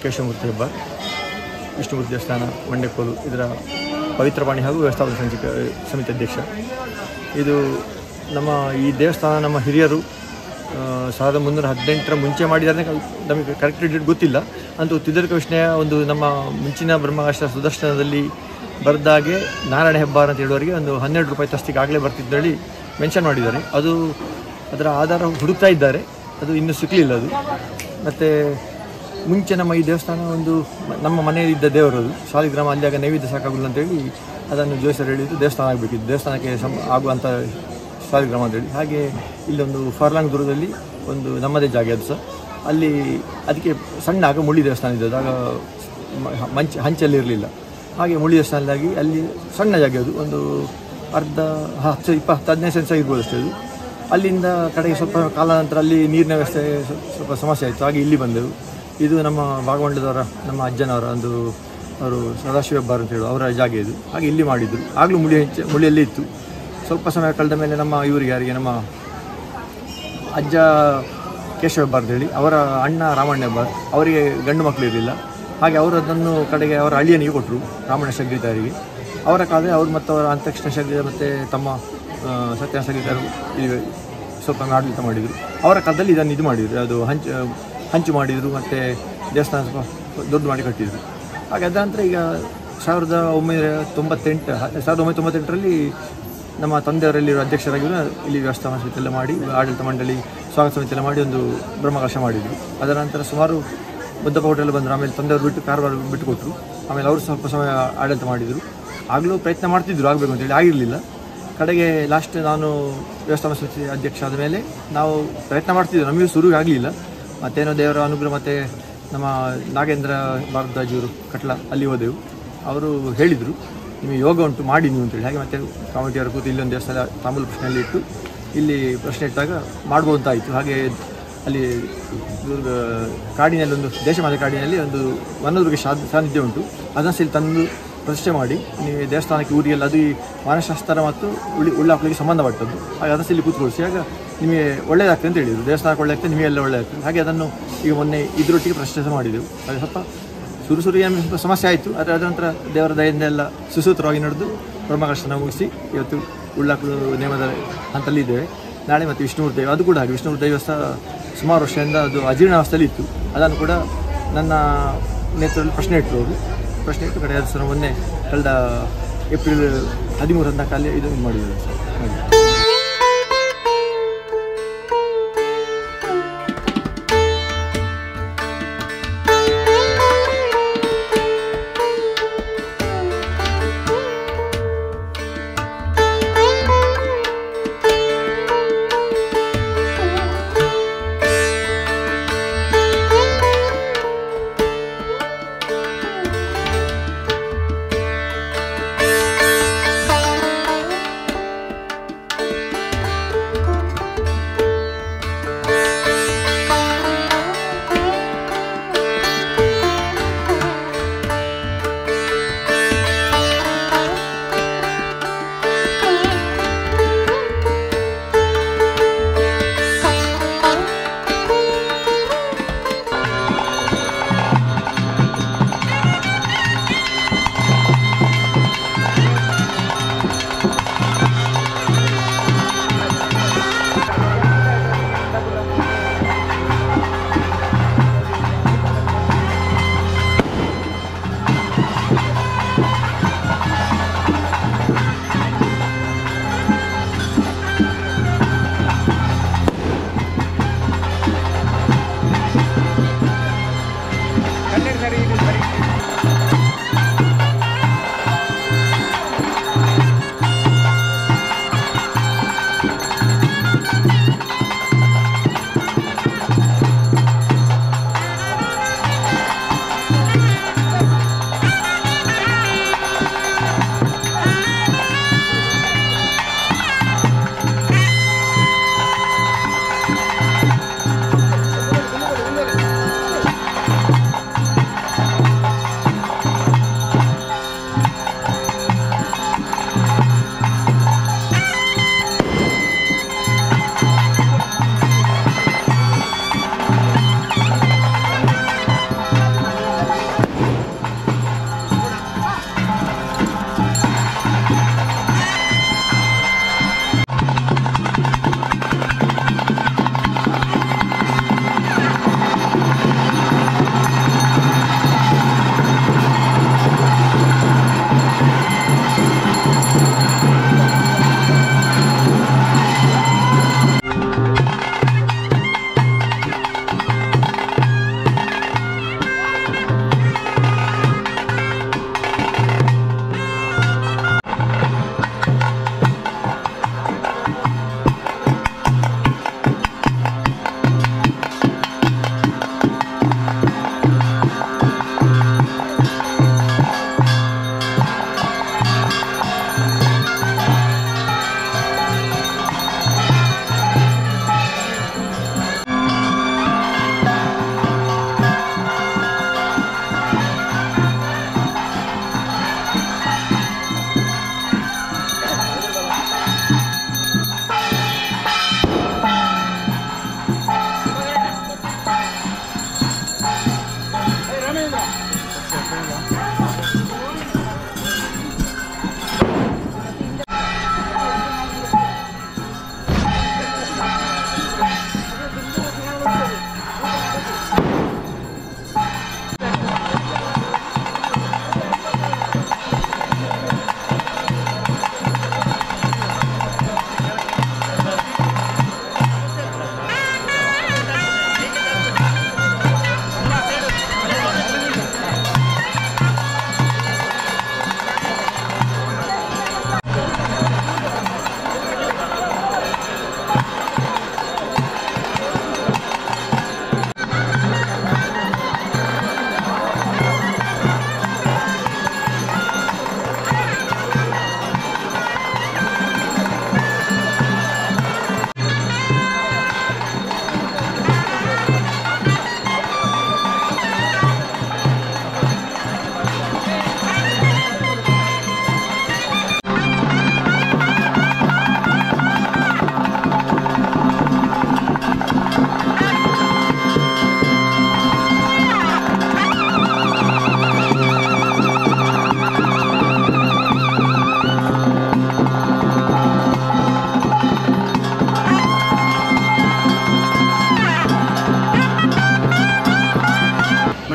ಕೇಶವಮೂರ್ತಿ ಹೆಬ್ಬಾರ್ ವಿಷ್ಣುಮೂರ್ತಿ ದೇವಸ್ಥಾನ ಮಂಡ್ಯಕೋಲು ಇದರ ಪವಿತ್ರವಾಣಿ ಹಾಗೂ ವ್ಯವಸ್ಥಾಪಕ ಸಂಚಿಕ ಸಮಿತಿ ಅಧ್ಯಕ್ಷ ಇದು ನಮ್ಮ ಈ ದೇವಸ್ಥಾನ ನಮ್ಮ ಹಿರಿಯರು ಆ, ಸಾವಿರದ ಮುನ್ನೂರ ಹದಿನೆಂಟರ ಮುಂಚೆ ಮಾಡಿದ್ದಾರೆ ನಮಗೆ ಕರೆಕ್ಟ್ ಡೇಟ್ ಗೊತ್ತಿಲ್ಲ ಅಂತೂ ತಿದರ್ಕ ವಿಷ್ಣೆಯ ಒಂದು ನಮ್ಮ ಮುಂಚಿನ ಬ್ರಹ್ಮಗಾಷ್ಟ ಸುದರ್ಶನದಲ್ಲಿ ಬರೆದಾಗೆ ನಾರಾಯಣ ಹೆಬ್ಬಾರ್ ಅಂತ ಹೇಳುವವರಿಗೆ ಒಂದು ಹನ್ನೆರಡು ರೂಪಾಯಿ ತಸ್ತಿಗೆ ಆಗಲೇ ಬರ್ತಿದ್ದಲ್ಲಿ ಮೆನ್ಷನ್ ಮಾಡಿದ್ದಾರೆ ಅದು ಅದರ ಆಧಾರ ಹುಡುಕ್ತಾ ಇದ್ದಾರೆ ಅದು ಇನ್ನೂ ಸಿಕ್ಕಲಿಲ್ಲ ಅದು ಮತ್ತು ಮುಂಚೆ ನಮ್ಮ ಈ ದೇವಸ್ಥಾನ ಒಂದು ಮ- ನಮ್ಮ ಮನೆಯಲ್ಲಿದ್ದ ದೇವರು ಅದು ಶಾಲಿಗ್ರಾಮ ಅಲ್ಲಿ ಆಗ ನೈವೇದ್ಯ ಸಾಕಾಗುಲ್ಲ ಅಂತೇಳಿ ಅದನ್ನು ಜೋಯಿಸರು ಹೇಳಿದ್ದು ದೇವಸ್ಥಾನ ಆಗಬೇಕಿತ್ತು ದೇವಸ್ಥಾನಕ್ಕೆ ಸಂ ಆಗುವಂಥ ಶಾಲಿಗ್ರಾಮ ಅಂತೇಳಿ ಹಾಗೆ ಇಲ್ಲೊಂದು ಫರ್ಲಾಂಗ್ ದೂರದಲ್ಲಿ ಒಂದು ನಮ್ಮದೇ ಜಾಗ ಅದು ಸಹ ಅಲ್ಲಿ ಅದಕ್ಕೆ ಸಣ್ಣ ಆಗ ಮುಳ್ಳಿ ದೇವಸ್ಥಾನ ಇದ್ದದ್ದು ಆಗ ಮ- ಮಂಚ ಹಂಚಲ್ಲಿ ಇರಲಿಲ್ಲ ಹಾಗೆ ಮುಳ್ಳಿ ದೇವಸ್ಥಾನದಾಗಿ ಅಲ್ಲಿ ಸಣ್ಣ ಜಾಗ ಅದು ಒಂದು ಅರ್ಧ ಹತ್ತು ಇಪ್ಪತ್ತು ಹದಿನೈದು ಸೆನ್ಸ್ ಇರ್ಬೋದು ಅಷ್ಟೇ ಅದು ಅಲ್ಲಿಂದ ಕಡೆಗೆ ಸ್ವಲ್ಪ ಕಾಲಾನಂತರ ಅಲ್ಲಿ ನೀರಿನ ವ್ಯವಸ್ಥೆ ಸ್ವ- ಸ್ವಲ್ಪ ಸಮಸ್ಯೆ ಆಯಿತು ಹಾಗೆ ಇಲ್ಲಿ ಬಂದೆವು ಇದು ನಮ್ಮ ಭಾಗಮಂಡಲದವರ ನಮ್ಮ ಅಜ್ಜನವರ ಒಂದು ಅವರು ಸದಾಶಿವ ಹೆಬ್ಬಾರ್ ಅಂತ ಹೇಳು ಅವರ ಜಾಗ ಇದು ಹಾಗೆ ಇಲ್ಲಿ ಮಾಡಿದ್ರು ಆಗಲೂ ಮುಳಿ ಹೆಚ್ಚು ಮುಳಿಯಲ್ಲೇ ಇತ್ತು ಸ್ವಲ್ಪ ಸಮಯ ಕಳೆದ ಮೇಲೆ ನಮ್ಮ ಇವರಿಗೆ ಯಾರಿಗೆ ನಮ್ಮ ಅಜ್ಜ ಕೇಶವ ಹೆಬ್ಬಾರ್ ಅಂತ ಹೇಳಿ ಅವರ ಅಣ್ಣ ರಾಮಣ್ಣ ಹೆಬ್ಬಾರ್ ಅವರಿಗೆ ಗಂಡು ಮಕ್ಕಳು ಇರಲಿಲ್ಲ ಹಾಗೆ ಅವರು ಅದನ್ನು ಕಡೆಗೆ ಅವರ ಅಳಿಯನಿಗೆ ಕೊಟ್ಟರು ರಾಮಣ್ಣ ಶಗ್ರಿತಾರಿಗೆ ಅವರ ಕಾಲದಲ್ಲಿ ಅವರು ಮತ್ತು ಅವರ ಅಂತಕ್ಷಣ ಶಗ್ರಿ ಮತ್ತು ತಮ್ಮ ಆ, ಸತ್ಯನ ಶಗ್ರಿತಾರು ಇಲ್ಲಿ ಸ್ವಲ್ಪ ಆಡಳಿತ ಮಾಡಿದರು ಅವರ ಕಾಲದಲ್ಲಿ ಇದನ್ನು ಇದು ಮಾಡಿದರು ಅದು ಹಂಚು ಹಂಚು ಮಾಡಿದರು ಮತ್ತು ದೇವಸ್ಥಾನ ಸ್ವಲ್ಪ ದೊಡ್ಡ ಮಾಡಿ ಕಟ್ಟಿದರು ಹಾಗೆ ಅದ ನಂತರ ಈಗ ಸಾವಿರದ ಒಂಬೈನೂರ ತೊಂಬತ್ತೆಂಟು ಹ- ಸಾವಿರದ ಒಂಬೈನೂರ ತೊಂಬತ್ತೆಂಟರಲ್ಲಿ ನಮ್ಮ ತಂದೆಯವರಲ್ಲಿರುವ ಅಧ್ಯಕ್ಷರಾಗಿದ್ದು ಇಲ್ಲಿ ವ್ಯವಸ್ಥಾಪನಾ ಸಮಿತಿ ಎಲ್ಲ ಮಾಡಿ ಆಡಳಿತ ಮಂಡಳಿ ಸ್ವಾಗತ ಸಮಿತಿ ಎಲ್ಲ ಮಾಡಿ ಒಂದು ಬ್ರಹ್ಮಕಲಶ ಮಾಡಿದರು ಅದರ ನಂತರ ಸುಮಾರು ಬುದ್ಧಪ್ಪ ಹೋಟೆಲ್ ಬಂದರು ಆಮೇಲೆ ತಂದೆಯವರು ಬಿಟ್ಟು ಕಾರವಾರ ಬಿಟ್ಟು ಕೊಟ್ಟರು ಆಮೇಲೆ ಅವರು ಸ್ವಲ್ಪ ಸಮಯ ಆಡಳಿತ ಮಾಡಿದರು ಆಗಲೂ ಪ್ರಯತ್ನ ಮಾಡ್ತಿದ್ರು ಆಗಬೇಕು ಅಂತೇಳಿ ಆಗಿರಲಿಲ್ಲ ಕಡೆಗೆ ಲಾಸ್ಟ್ ನಾನು ವ್ಯವಸ್ಥಾಪನಾ ಸಮಿತಿ ಅಧ್ಯಕ್ಷ ಆದ ಮೇಲೆ ನಾವು ಪ್ರಯತ್ನ ಮಾಡ್ತಿದ್ವಿ ನಮಗೂ ಶುರು ಆಗಲಿಲ್ಲ ಮತ್ತೇನೋ ದೇವರ ಅನುಗ್ರಹ ಮತ್ತು ನಮ್ಮ ನಾಗೇಂದ್ರ ಭಾರದ್ವಾಜಿಯವರು ಕಟ್ಲ ಅಲ್ಲಿ ಹೋದೆವು ಅವರು ಹೇಳಿದರು ನಿಮಗೆ ಯೋಗ ಉಂಟು ಮಾಡಿ ನೀವು ಅಂತೇಳಿ ಹಾಗೆ ಮತ್ತೆ ಕಾಮಿಟಿಯವರು ಕೂತು ಇಲ್ಲೊಂದು ದೇವಸ್ಥಾನ ತಾಂಬೂಲ ಪ್ರಶ್ನೆಯಲ್ಲಿ ಇಟ್ಟು ಇಲ್ಲಿ ಪ್ರಶ್ನೆ ಇಟ್ಟಾಗ ಮಾಡ್ಬೋದು ಅಂತ ಆಯಿತು ಹಾಗೆ ಅಲ್ಲಿ ದುರ್ಗ ಕಾಡಿನಲ್ಲಿ ಒಂದು ದೇಶಮಾತೆ ಕಾಡಿನಲ್ಲಿ ಒಂದು ವನದುರ್ಗ ಶಾ ಸಾನ್ನಿಧ್ಯ ಉಂಟು ಅದನ್ನು ಇಲ್ಲಿ ತಂದು ಪ್ರತಿಷ್ಠೆ ಮಾಡಿ ನೀವು ದೇವಸ್ಥಾನಕ್ಕೆ ಊರಿಗೆಲ್ಲ ಅದು ಈ ಮಾನಶಾಸ್ತ್ರ ಮತ್ತು ಉಳಿ ಉಳ್ಳಾಪಲಿಗೆ ಸಂಬಂಧಪಟ್ಟದ್ದು ಹಾಗೆ ಅದನ್ನು ಇಲ್ಲಿ ಕೂತ್ಕೊಳಿಸಿ ಆಗ ನಿಮಗೆ ಒಳ್ಳೆಯದಾಗ್ತದೆ ಅಂತ ಹೇಳಿದರು ದೇವಸ್ಥಾನಕ್ಕೆ ಒಳ್ಳೆಯಾಗ್ತದೆ ನಿಮಗೆಲ್ಲ ಒಳ್ಳೆಯದಾಗ್ತದೆ ಹಾಗೆ ಅದನ್ನು ಈಗ ಮೊನ್ನೆ ಇದರೊಟ್ಟಿಗೆ ಪ್ರಶ್ನೆ ಸಹ ಮಾಡಿದೆವು ಹಾಗೆ ಸ್ವಲ್ಪ ಸುರು ಸುರು ಏನು ಸ್ವಲ್ಪ ಸಮಸ್ಯೆ ಆಯಿತು ಆದರೆ ಅದರ ನಂತರ ದೇವರ ದಯದಿಂದ ಎಲ್ಲ ಸುಸೂತ್ರವಾಗಿ ನಡೆದು ಬ್ರಹ್ಮಕರ್ಷಣ ಮುಗಿಸಿ ಇವತ್ತು ಉಳ್ಳಾಕಲು ನೇಮದ ಹಂತಲ್ಲಿ ಇದ್ದೇವೆ ನಾಳೆ ಮತ್ತು ವಿಷ್ಣುಮೂರ್ತಿ ದೇವ ಅದು ಕೂಡ ಹಾಗೆ ವಿಷ್ಣುಮೂರ್ತಿ ದೇವ ಸಹ ಸುಮಾರು ವರ್ಷದಿಂದ ಅದು ಅಜೀರ್ಣಾವಸ್ಥೆಯಲ್ಲಿ ಇತ್ತು ಅದನ್ನು ಕೂಡ ನನ್ನ ನೇತೃತ್ವದಲ್ಲಿ ಪ್ರಶ್ನೆ ಇಟ್ಟರು ಅವರು ಪ್ರಶ್ನೆ ಇಟ್ಟು ಕಡೆ ಅದು ಸಹ ಮೊನ್ನೆ ಕಳೆದ ಏಪ್ರಿಲ್ ಹದಿಮೂರರಿಂದ ಕಾಲ ಇದು ಮಾಡಿದ್ದಾರೆ ಸರ್ ಹಾಗೆ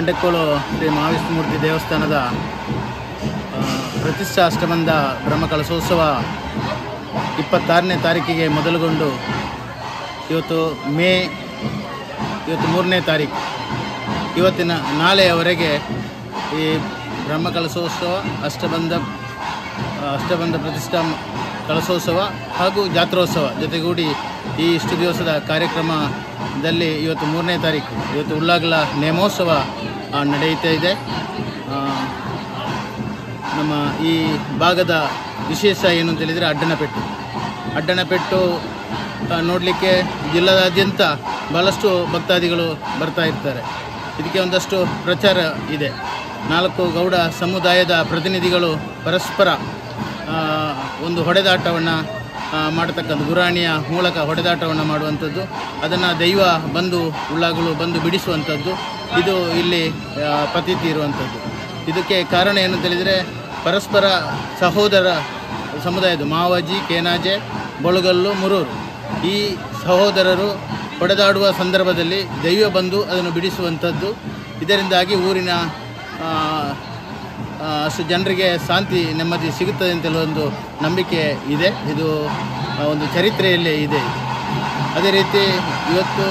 ಮಂಡೆಕೋಲು ಶ್ರೀ ಮಹಾವಿಷ್ಣುಮೂರ್ತಿ ದೇವಸ್ಥಾನದ ಆ, ಪ್ರತಿಷ್ಠಾ ಅಷ್ಟಬಂಧ ಬ್ರಹ್ಮಕಲಶೋತ್ಸವ ಇಪ್ಪತ್ತಾರನೇ ತಾರೀಕಿಗೆ ಮೊದಲುಗೊಂಡು ಇವತ್ತು ಮೇ ಇವತ್ತು ಮೂರನೇ ತಾರೀಕು ಇವತ್ತಿನ ನಾಳೆಯವರೆಗೆ ಈ ಬ್ರಹ್ಮಕಲಶೋತ್ಸವ ಅಷ್ಟಬಂಧ ಆ, ಅಷ್ಟಬಂಧ ಪ್ರತಿಷ್ಠಾ ಕಲಶೋತ್ಸವ ಹಾಗೂ ಜಾತ್ರೋತ್ಸವ ಜೊತೆಗೂಡಿ ಈ ಇಷ್ಟು ದಿವಸದ ಕಾರ್ಯಕ್ರಮದಲ್ಲಿ ಇವತ್ತು ಮೂರನೇ ತಾರೀಕು ಇವತ್ತು ಉಳ್ಳಾಗಲ ನೇಮೋತ್ಸವ ಆ, ನಡೆಯುತ್ತಾ ಇದೆ ಆ, ನಮ್ಮ ಈ ಭಾಗದ ವಿಶೇಷ ಏನು ಅಂತ ಹೇಳಿದರೆ ಅಡ್ಡನಪೆಟ್ಟು ಅಡ್ಡನಪೆಟ್ಟು ನೋಡಲಿಕ್ಕೆ ಜಿಲ್ಲಾದಾದ್ಯಂತ ಬಹಳಷ್ಟು ಭಕ್ತಾದಿಗಳು ಬರ್ತಾ ಇರ್ತಾರೆ ಇದಕ್ಕೆ ಒಂದಷ್ಟು ಪ್ರಚಾರ ಇದೆ ನಾಲ್ಕು ಗೌಡ ಸಮುದಾಯದ ಪ್ರತಿನಿಧಿಗಳು ಪರಸ್ಪರ ಆ, ಒಂದು ಹೊಡೆದಾಟವನ್ನು ಮಾಡತಕ್ಕಂಥ ಗುರಾಣಿಯ ಮೂಲಕ ಹೊಡೆದಾಟವನ್ನು ಮಾಡುವಂಥದ್ದು ಅದನ್ನು ದೈವ ಬಂದು ಉಳ್ಳಾಗಲು ಬಂದು ಬಿಡಿಸುವಂಥದ್ದು ಇದು ಇಲ್ಲಿ ಆ, ಪದ್ಧತಿ ಇರುವಂಥದ್ದು ಇದಕ್ಕೆ ಕಾರಣ ಏನು ಅಂತ ಹೇಳಿದರೆ ಪರಸ್ಪರ ಸಹೋದರ ಸಮುದಾಯದ ಮಾವಾಜಿ ಕೇನಾಜೆ ಬೊಳಗಲ್ಲು ಮುರೂರು ಈ ಸಹೋದರರು ಹೊಡೆದಾಡುವ ಸಂದರ್ಭದಲ್ಲಿ ದೈವ ಬಂದು ಅದನ್ನು ಬಿಡಿಸುವಂಥದ್ದು ಇದರಿಂದಾಗಿ ಊರಿನ ಆ, ಆ, ಅಷ್ಟು ಜನರಿಗೆ ಶಾಂತಿ ನೆಮ್ಮದಿ ಸಿಗುತ್ತದೆ ಅಂತ ಒಂದು ನಂಬಿಕೆ ಇದೆ ಇದು ಆ, ಒಂದು ಚರಿತ್ರೆಯಲ್ಲೇ ಇದೆ ಅದೇ ರೀತಿ ಇವತ್ತು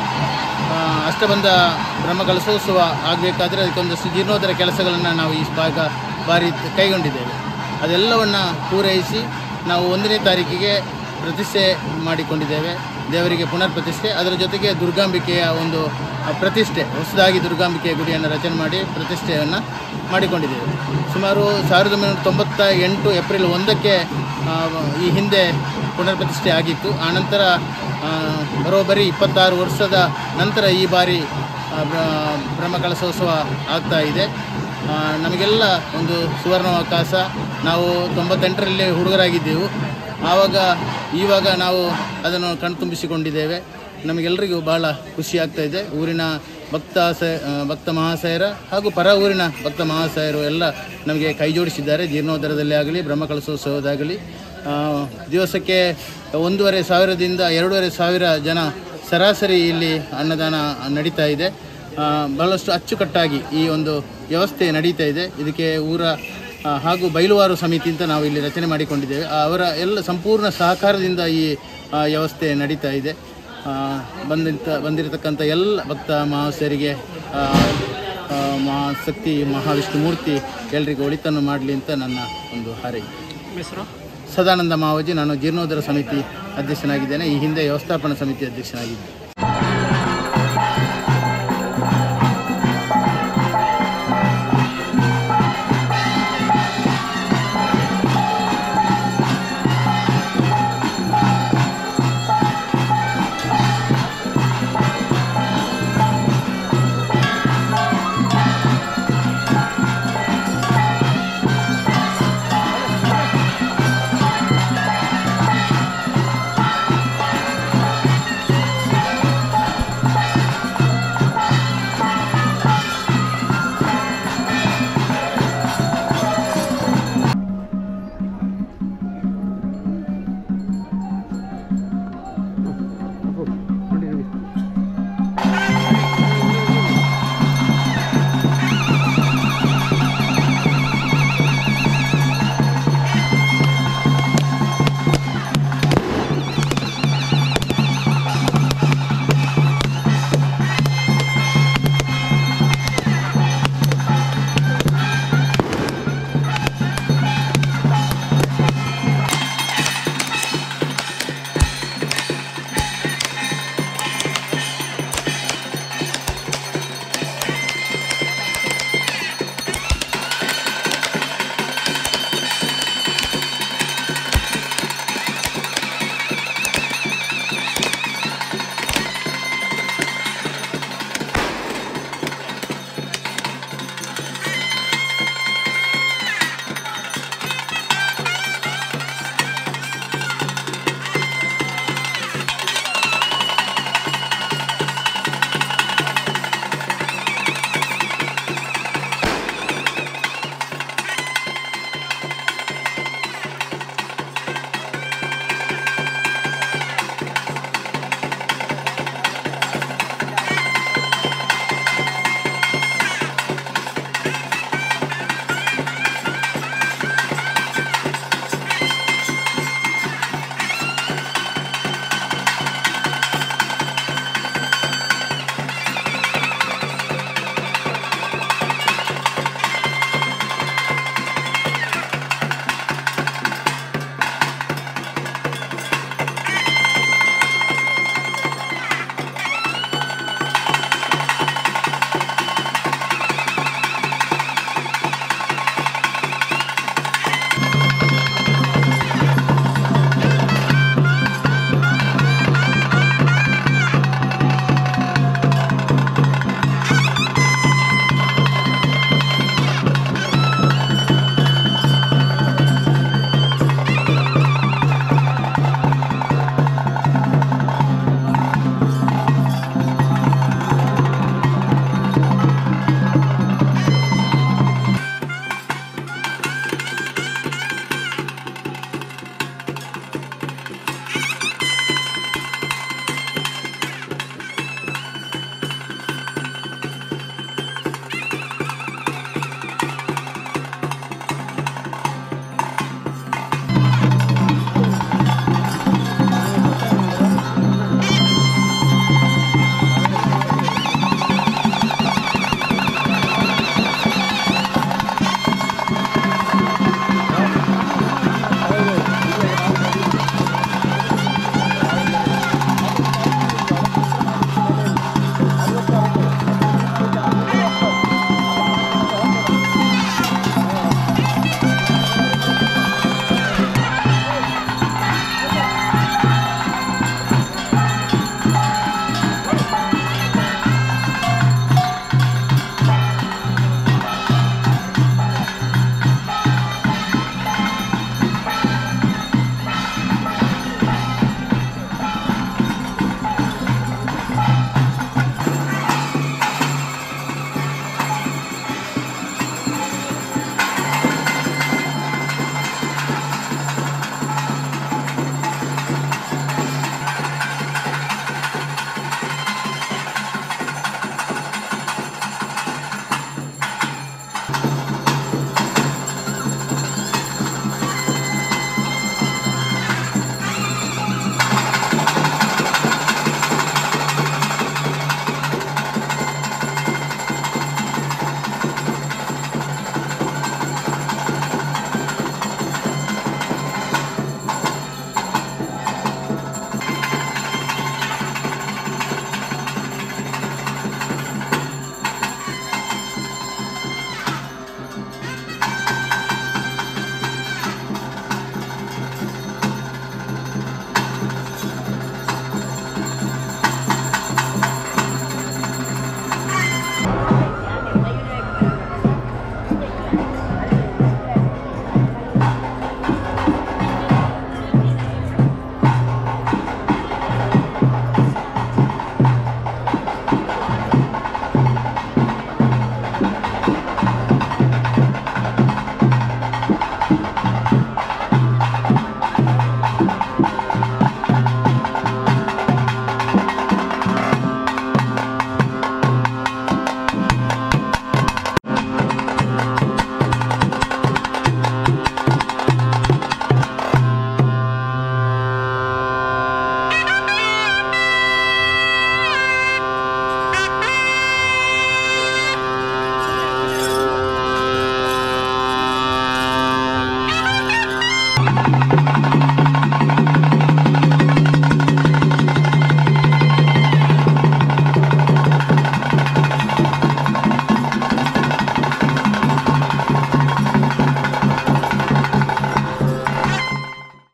ಆ, ಅಷ್ಟಬಂಧ ಬ್ರಹ್ಮಕಲಶೋತ್ಸವ ಆಗಬೇಕಾದ್ರೆ ಅದಕ್ಕೊಂದಷ್ಟು ಜೀರ್ಣೋದ್ಧರ ಕೆಲಸಗಳನ್ನು ನಾವು ಈ ಭಾಗ ಬಾರಿ ಕೈಗೊಂಡಿದ್ದೇವೆ ಅದೆಲ್ಲವನ್ನು ಪೂರೈಸಿ ನಾವು ಒಂದನೇ ತಾರೀಕಿಗೆ ಪ್ರತಿಷ್ಠೆ ಮಾಡಿಕೊಂಡಿದ್ದೇವೆ ದೇವರಿಗೆ ಪುನರ್ ಪ್ರತಿಷ್ಠೆ ಅದರ ಜೊತೆಗೆ ದುರ್ಗಾಂಬಿಕೆಯ ಒಂದು ಆ, ಪ್ರತಿಷ್ಠೆ ಹೊಸದಾಗಿ ದುರ್ಗಾಂಬಿಕೆಯ ಗುಡಿಯನ್ನು ರಚನೆ ಮಾಡಿ ಪ್ರತಿಷ್ಠೆಯನ್ನು ಮಾಡಿಕೊಂಡಿದ್ದೇವೆ ಸುಮಾರು ಸಾವಿರದ ಒಂಬೈನೂರ ತೊಂಬತ್ತ ಎಂಟು ಏಪ್ರಿಲ್ ಒಂದಕ್ಕೆ ಆ, ಈ ಹಿಂದೆ ಪುನರ್ ಪ್ರತಿಷ್ಠೆ ಆಗಿತ್ತು ಆನಂತರ ಆ, ಬರೋಬ್ಬರಿ ಇಪ್ಪತ್ತಾರು ವರ್ಷದ ನಂತರ ಈ ಬಾರಿ ಆ, ಬ್ರ- ಬ್ರಹ್ಮಕಲಶೋತ್ಸವ ಆಗ್ತಾ ಇದೆ ಆ, ನಮಗೆಲ್ಲ ಒಂದು ಸುವರ್ಣಾವಕಾಶ ನಾವು ತೊಂಬತ್ತೆಂಟರಲ್ಲಿ ಹುಡುಗರಾಗಿದ್ದೆವು ಆವಾಗ ಇವಾಗ ನಾವು ಅದನ್ನು ಕಣ್ತುಂಬಿಸಿಕೊಂಡಿದ್ದೇವೆ ನಮಗೆಲ್ಲರಿಗೂ ಭಾಳ ಖುಷಿ ಆಗ್ತಾ ಇದೆ ಊರಿನ ಭಕ್ತ ಸ- ಆ, ಭಕ್ತ ಮಹಾಶಯರ ಹಾಗೂ ಪರ ಊರಿನ ಭಕ್ತ ಮಹಾಶಯರು ಎಲ್ಲ ನಮಗೆ ಕೈ ಜೋಡಿಸಿದ್ದಾರೆ ಜೀರ್ಣೋದ್ಧರದಲ್ಲಿ ಆಗಲಿ ಬ್ರಹ್ಮಕಲಶೋತ್ಸವದಾಗಲಿ ಆ, ದಿವಸಕ್ಕೆ ಒಂದೂವರೆ ಸಾವಿರದಿಂದ ಎರಡೂವರೆ ಸಾವಿರ ಜನ ಸರಾಸರಿ ಇಲ್ಲಿ ಅನ್ನದಾನ ನಡೀತಾ ಇದೆ ಆ, ಬಹಳಷ್ಟು ಅಚ್ಚುಕಟ್ಟಾಗಿ ಈ ಒಂದು ವ್ಯವಸ್ಥೆ ನಡೀತಾ ಇದೆ ಇದಕ್ಕೆ ಊರ ಆ, ಹಾಗೂ ಬಯಲುವಾರು ಸಮಿತಿ ಅಂತ ನಾವು ಇಲ್ಲಿ ರಚನೆ ಮಾಡಿಕೊಂಡಿದ್ದೇವೆ ಆ, ಅವರ ಎಲ್ಲ ಸಂಪೂರ್ಣ ಸಹಕಾರದಿಂದ ಈ ಆ, ವ್ಯವಸ್ಥೆ ನಡೀತಾ ಇದೆ ಆ, ಬಂದಂಥ ಬಂದಿರತಕ್ಕಂಥ ಎಲ್ಲ ಭಕ್ತ ಮಹಾಶಯರಿಗೆ ಆ, ಆ, ಮಹಾಶಕ್ತಿ ಮಹಾವಿಷ್ಣು ಮೂರ್ತಿ ಎಲ್ರಿಗೂ ಒಳಿತನ್ನು ಮಾಡಲಿ ಅಂತ ನನ್ನ ಒಂದು ಹಾರೈಕೆ ಹೆಸರು ಸದಾನಂದ ಮಾವಜಿ ನಾನು ಜೀರ್ಣೋದ್ಧರ ಸಮಿತಿ ಅಧ್ಯಕ್ಷನಾಗಿದ್ದೇನೆ ಈ ಹಿಂದೆ ವ್ಯವಸ್ಥಾಪನಾ ಸಮಿತಿ ಅಧ್ಯಕ್ಷನಾಗಿದ್ದೆ